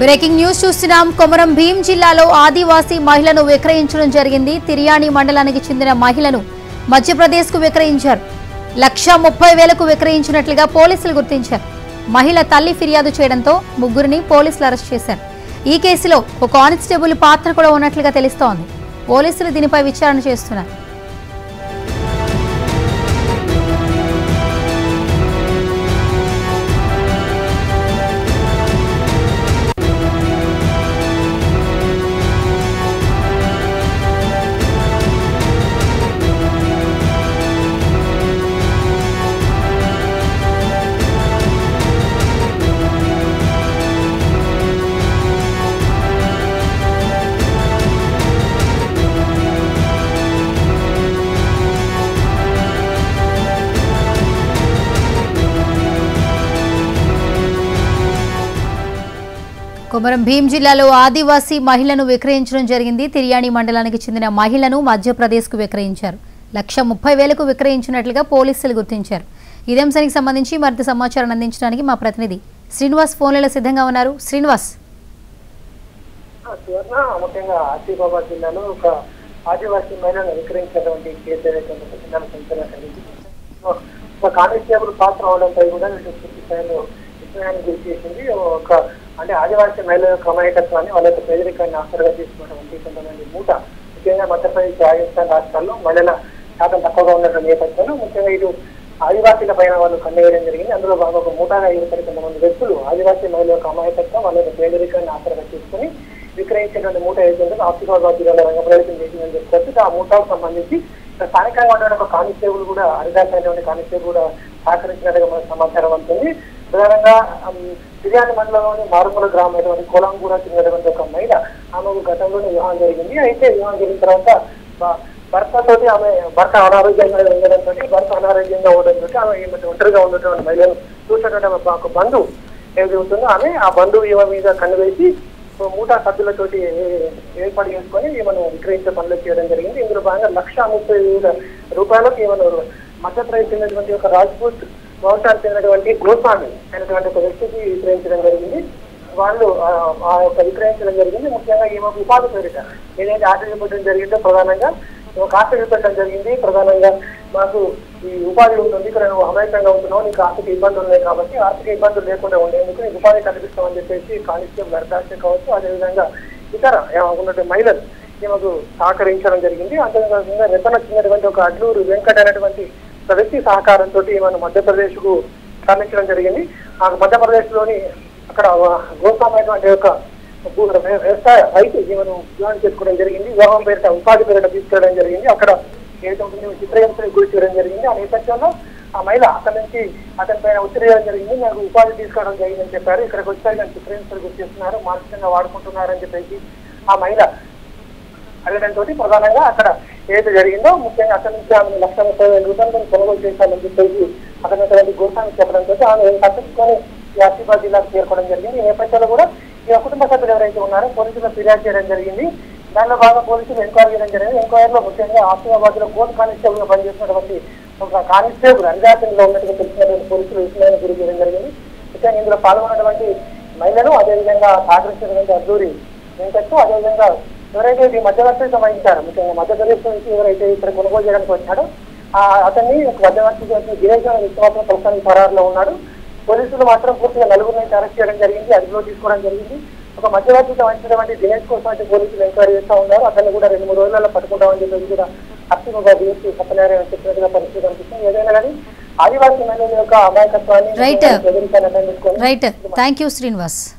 Breaking news చూస్తున్నాం కొమరం భీం జిల్లాలో ఆదివాసీ మహిళను విక్రయించడం జరిగింది తిరియాని మండలానికి చెందిన మహిళను మధ్యప్రదేశ్ కు విక్రయించారు లక్ష ముప్పై వేలకు విక్రయించినట్లుగా పోలీసులు గుర్తించారు మహిళ తల్లి ఫిర్యాదు చేయడంతో ముగ్గురిని పోలీసులు అరెస్ట్ చేశారు ఈ కేసులో ఒక కానిస్టేబుల్ పాత్ర కూడా ఉన్నట్లుగా తెలుస్తోంది పోలీసులు దీనిపై విచారణ చేస్తున్నారు కొమరం భీం జిల్లాలో ఆదివాసీ మహిళను విక్రయించడం జరిగింది తిరియాని మండలానికి చెందిన మహిళను మధ్యప్రదేశ్కు విక్రయించారు లక్ష ముప్పై వేలకు విక్రయించినట్లుగా పోలీసులు గుర్తించారు ఇదే అంశానికి సంబంధించి మరింత సమాచారం అందించడానికి మా ప్రతినిధి శ్రీనివాస్ ఫోన్లలో సిద్ధంగా ఉన్నారు శ్రీనివాస్ సువర్ణ ముఖ్యంగా ఆసిఫాబాద్ జిల్లాలో ఒక ఆదివాసీ మహిళను విక్రయించినటువంటి కేసు ఏదైతే ఉందో జిల్లాలో సంచలనం కలిగింది ఒక కానిస్టేబుల్ పాత్ర అవడంపై కూడా వీళ్ళు పూర్తి స్థాయిలో విషయాన్ని గురి చేసింది ఒక అంటే ఆదివాసీ మహిళల యొక్క అమాయకత్వాన్ని వాళ్ళ యొక్క పేదరికాన్ని ఆసరగా తీసుకున్నటువంటి కొంతమంది మూట ముఖ్యంగా మధ్యప్రదేశ్ రాజస్థాన్ రాష్ట్రాల్లో మహిళల శాతం తక్కువగా ఉన్నటువంటి నేపథ్యంలో ముఖ్యంగా ఇటు ఆదివాసీల పైన వాళ్ళు కన్నేయడం జరిగింది అందులో భాగంగా ఒక మూటగా ఏర్పడి కొంతమంది వ్యక్తులు ఆదివాసీ మహిళల యొక్క అమాయకత్వం వాళ్ళ యొక్క పేదరికాన్ని ఆసరగా తీసుకుని విక్రయించినటువంటి మూట ఏదైతే ఆసిఫాబాద్ జిల్లాలో రంగప్రవేశం చేసిందని చెప్పుకోవచ్చు ఆ మూటకు సంబంధించి స్థానికంగా ఉన్న ఒక కానిస్టేబుల్ కూడా అరిదాసైనటువంటి కానిస్టేబుల్ కూడా సహకరించినట్టుగా మనకు సమాచారం అందుతుంది ప్రధానంగా బిర్యానీ మండలంలోని మారుమూల గ్రామం అయినటువంటి కోలంగూడ చెందినటువంటి ఒక మహిళ ఆమెకు గతంలోనే వివాహం జరిగింది అయితే వివాహం జరిగిన తర్వాత భ- భర్తతోటి ఆమె భర్త అనారోగ్యంగా ఉండడంతో భర్త అనారోగ్యంగా ఉండడంతో ఆమె ఈమె ఒంటరిగా ఉన్నటువంటి మహిళను చూసినటువంటి ఆమె ఒక బంధువు ఏది ఉంటుందో ఆమె ఆ బంధువు ఈమె మీద కన్ను వేసి మూటా సభ్యులతోటి ఏ- ఏర్పాటు చేసుకొని ఈమెను విక్రయించే పనులు చేయడం జరిగింది ఇందులో భాగంగా లక్ష ముప్పై వేల రూపాయలకు ఈమెను మధ్యప్రదేశ్ చెందినటువంటి ఒక రాజ్పూట్ వంశానికి చెందినటువంటి గోస్వామి అయినటువంటి ఒక వ్యక్తికి విక్రయించడం జరిగింది వాళ్ళు ఆ ఆ యొక్క విక్రయించడం జరిగింది ముఖ్యంగా ఈమెకు ఉపాధి పేరిట ఏదైతే ఆశ్చర్యపడడం జరిగిందో ప్రధానంగా ఒక ఆశ్చర్య పెట్టడం జరిగింది ప్రధానంగా మాకు ఈ ఉపాధి ఉంటుంది ఇక్కడ నువ్వు అమాయకంగా ఉంటున్నావు నీకు ఆర్థిక ఇబ్బందులు ఉన్నాయి కాబట్టి ఆర్థిక ఇబ్బందులు లేకుండా ఉండేందుకు నీకు ఉపాధి కల్పిస్తామని చెప్పేసి కానిస్టేబుల్ అర్థాక్ష కావచ్చు అదేవిధంగా ఇతర ఆ, ఉన్నటువంటి మహిళలు ఈమెకు సహకరించడం జరిగింది అంతేకాకుండా రెప్పన చెందినటువంటి ఒక అడ్లూరు వెంకట అనేటువంటి ఒక వ్యక్తి సహకారంతో ఈమెను మధ్యప్రదేశ్ కు తరలించడం జరిగింది ఆ మధ్యప్రదేశ్ లోని అక్కడ గోస్వామైనటువంటి యొక్క భూ- వ్య- వ్యవసాయ రైతు ఈమెను వివాహం చేసుకోవడం జరిగింది వివాహం పేరిట ఉపాధి పేరిట తీసుకెళ్ళడం జరిగింది అక్కడ ఏదైతే ఉంటుందో చిత్రహింసలకు గురి చేయడం జరిగింది ఆ నేపథ్యంలో ఆ మహిళ అక్కడి నుంచి అతని పైన ఒత్తిడి చేయడం జరిగింది నాకు ఉపాధి తీసుకోవడం జరిగిందని చెప్పారు ఇక్కడికి వచ్చాక నేను చిత్రహింసలు గురి చేస్తున్నారు మానసికంగా వాడుకుంటున్నారని చెప్పేసి ఆ మహిళ అడగడంతో ప్రధానంగా అక్కడ ఏదైతే జరిగిందో ముఖ్యంగా అక్కడి నుంచి ఆమె లక్ష ముప్పై వేల రూపాయలను కొనుగోలు చేశామని చెప్పేసి అక్కడ ఉన్నటువంటి గోసాన్ని చెప్పడంతో ఆమె తప్పించుకొని ఈ ఆసిఫాబాద్ జిల్లాకు చేరుకోవడం జరిగింది ఈ నేపథ్యంలో కూడా ఈ కుటుంబ సభ్యులు ఎవరైతే ఉన్నారో పోలీసులు ఫిర్యాదు చేయడం జరిగింది దానిలో భాగంగా పోలీసులు ఎంక్వైరీ చేయడం జరిగింది ఎంక్వైరీలో ముఖ్యంగా ఆసిఫాబాద్ లో కోర్టు కానిస్టేబుల్ గా పనిచేస్తున్నటువంటి ఒక కానిస్టేబుల్ అరిజాతంలో ఉన్నట్టుగా తెలిసినటువంటి పోలీసులు విషయాన్ని గురి చేయడం జరిగింది ముఖ్యంగా ఇందులో పాల్గొన్నటువంటి మహిళలు అదేవిధంగా సహకరించినటువంటి అద్దూరి వెంకట్ అదేవిధంగా ఎవరైతే ఈ మధ్యవర్తిత్వం వహించారో ముఖ్యంగా మధ్యప్రదేశ్ నుంచి ఎవరైతే ఇక్కడ కొనుగోలు చేయడానికి వచ్చాడో ఆ అతన్ని ఒక మధ్యవర్తి చేసిన గిరీష్ అనే వ్యక్తి మాత్రం ప్రస్తుతానికి పరారులో ఉన్నాడు పోలీసులు మాత్రం పూర్తిగా నలుగురిని అయితే అరెస్ట్ చేయడం జరిగింది అదుపులో తీసుకోవడం జరిగింది ఒక మధ్యవర్తితో వహించినటువంటి దినేష్ కోసం అయితే పోలీసులు ఎంక్వైరీ చేస్తా ఉన్నారు అతన్ని కూడా రెండు మూడు రోజులలో పట్టుకుంటామని చెప్పేసి కూడా అత్యంగా డిఎస్పీ సత్యనారాయణ చెప్పినట్టుగా పరిస్థితి కనిపిస్తుంది ఏదైనా కానీ ఆదివాసీ మహిళల యొక్క అమాయకత్వాన్ని Right. బెదిరించాలని నిర్ణయించుకొని రైట్ థ్యాంక్ యూ శ్రీనివాస్